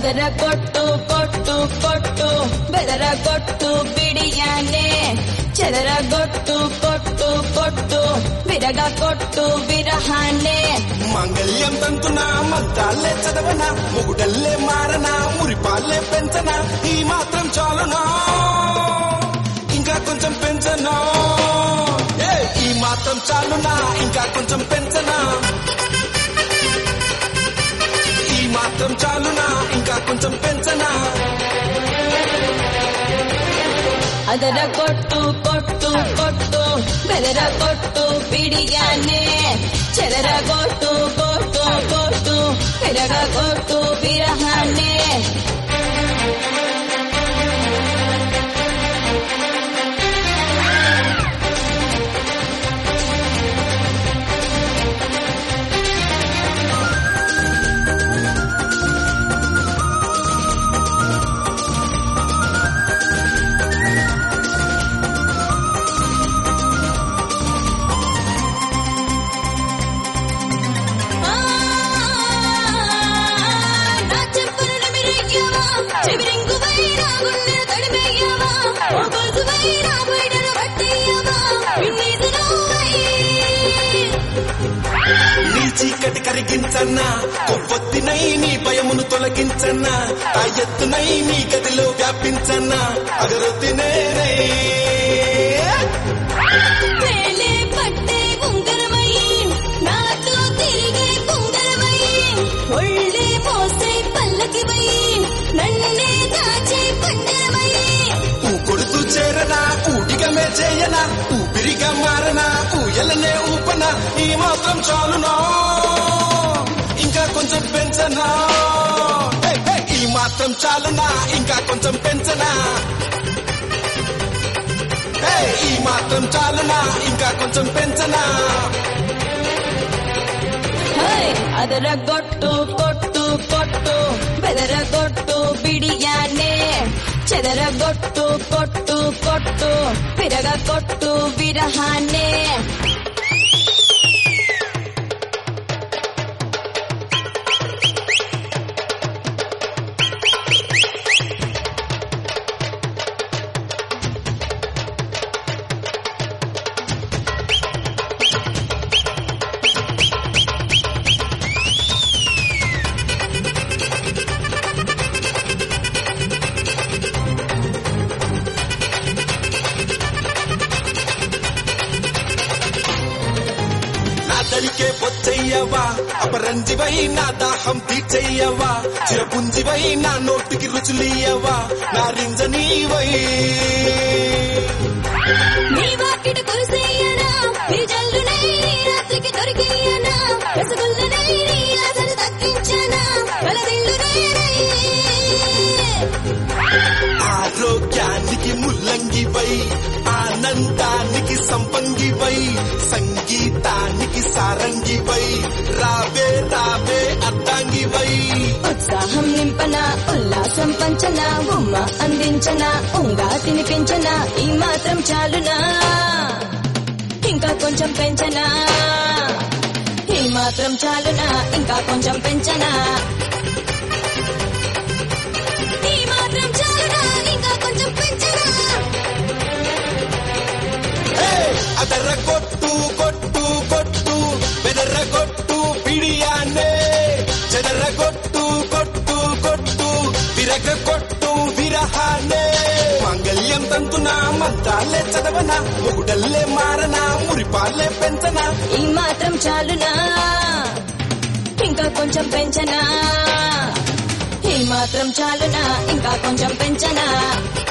ಅದರ ಕೊಟ್ಟು ಕೊಟ್ಟು ಕೊಟ್ಟು ಬೆದರ ಕೊಟ್ಟು ಬಿಡಿಯಾನೆ చెదర కొట్టు కొట్టు కొట్టు విరగ కొట్టు విరహానే మాంగళ్యం తంతున మంత్రాలే చదవనా మొగుడల్లే మారనా మురిపాలే పెంచనా ఈ మాత్రం చాలునా ఇంకా కొంచెం పెంచనా ఏ, ఈ మాత్రం చాలునా ఇంకా కొంచెం పెంచనా ఈ మాత్రం చాలునా ఇంకా కొంచెం పెంచనా ಅದರ ಕೊಟ್ಟು ಕೊಟ್ಟು ಕೊಟ್ಟು ಬೆದರ ಕೊಟ್ಟು ಬಿಡಿಯಾನೆ చెదర కొట్టు కొట్టు కొట్టు విరగ కొట్టు విరహానే నా చెప్పులను మిరయ్యవా చెవిరింగువై నా గుండె తడిమేయవా ఓ గొలుసువై నా బయటను పట్టేయవా పిన్నీసు నువ్వై నీ చీకటి కరిగించన్నా కొవ్వొత్తినై నీ భయమును తొలగించన్నా ఆ ఎత్తునై నీ గదిలో వ్యాపించన్నా అగరొత్తినేనై వేలే పట్టే ఉంగరమై నాతో తిరిగే ఉంగరమై ఒళ్ళే మోసే పల్లకివై నన్నే దాచే పండరమై ఊ కొడుతూ చేరనా ఊటిగమే చేయనా ఊపిరిగా మారనా ఊయలనే ఊపనా ఈ మాత్రం చాలునా ఇంకా కొంచెం పెంచనా హే, హే, ఈ మాత్రం చాలునా ఇంకా కొంచెం పెంచనా హే, ఈ మాత్రం చాలునా ఇంకా కొంచెం పెంచనా హై ಅದರ ಕೊಟ್ಟು ಕೊಟ್ಟು ಕೊಟ್ಟು ಬೆದರ ಕೊಟ್ಟು ಬಿಡಿಯಾನೆ చెదర కొట్టు కొట్టు కొట్టు విరగ కొట్టు విరహానే నా దరికే పొచ్చయ్యవా అపరంజివై నా దాహం తీర్చయ్యవా చిరపుంజివై నా నోటికి రుచులియవా నా రింజనీవై నీ వాకిట కురిసేయనా నీ జల్లునై నీ రాత్రికి దొరికేయనా రసగుల్లనై నీ ఆశను తగ్గించనా కలదిల్లునై ఆరోగ్యానికి ముల్లంగివై ఆనందానికి సంపంగివై సంగీతానికి సారంగివై రావే రావే అర్ధాంగివై ఉత్సాహం నింపన ఉల్లాసం పంచన ఉమ్మ అందించన ఉంగా తినిపించన ఈ మాత్రం చాలునా ఇంకా కొంచెం పెంచనా ఈ మాత్రం చాలునా ఇంకా కొంచెం పెంచనా ఈ మాత్రం చాలునా ఇంకా కొంచెం పెంచనా ಅದರ ಕೊಟ್ಟು ಕೊಟ್ಟು ಕೊಟ್ಟು ಬೆದರ ಕೊಟ್ಟು ಬಿಡಿಯಾನೆ ಜನರ ಕೊಟ್ಟು ಕೊಟ್ಟು ಕೊಟ್ಟು విరగ కొట్టు విరహానే మాంగళ్యం తంతున మంత్రాలే చదవనా మొగుడల్లే మారనా మురిపాలే పెంచనా ఈ మాత్రం చాలునా ఇంకా కొంచెం పెంచనా ఈ మాత్రం చాలునా ఇంకా కొంచెం పెంచనా